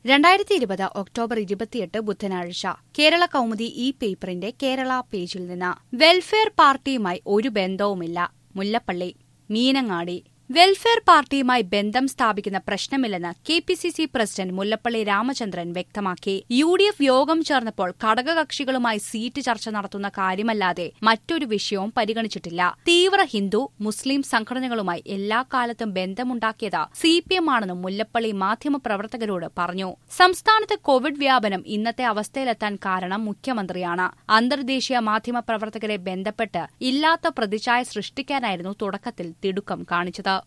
രണ്ടായിരത്തി ഇരുപത് ഒക്ടോബർ ഇരുപത്തിയെട്ട് ബുധനാഴ്ച കേരള കൗമുദി ഈ പേപ്പറിന്റെ കേരള പേജിൽ നിന്ന് വെൽഫെയർ പാർട്ടിയുമായി ഒരു ബന്ധവുമില്ല മുല്ലപ്പള്ളി മീനങ്ങാടി വെൽഫെയർ പാർട്ടിയുമായി ബന്ധം സ്ഥാപിക്കുന്ന പ്രശ്നമില്ലെന്ന് K P C C president Mullappally Ramachandran വ്യക്തമാക്കി യു ഡി എഫ് യോഗം ചേർന്നപ്പോൾ ഘടകകക്ഷികളുമായി സീറ്റ് ചർച്ച നടത്തുന്ന കാര്യമല്ലാതെ മറ്റൊരു വിഷയവും പരിഗണിച്ചിട്ടില്ല തീവ്ര ഹിന്ദു മുസ്ലിം സംഘടനകളുമായി എല്ലാ കാലത്തും ബന്ധമുണ്ടാക്കിയത് സി പി എം ആണെന്നും മുല്ലപ്പള്ളി മാധ്യമപ്രവർത്തകരോട് പറഞ്ഞു സംസ്ഥാനത്ത് കോവിഡ് വ്യാപനം ഇന്നത്തെ അവസ്ഥയിലെത്താൻ കാരണം മുഖ്യമന്ത്രിയാണ് അന്തർദേശീയ മാധ്യമപ്രവർത്തകരെ ബന്ധപ്പെട്ട് ഇല്ലാത്ത പ്രതിച്ഛായ സൃഷ്ടിക്കാനായിരുന്നു തുടക്കത്തിൽ തിടുക്കം കാണിച്ചത്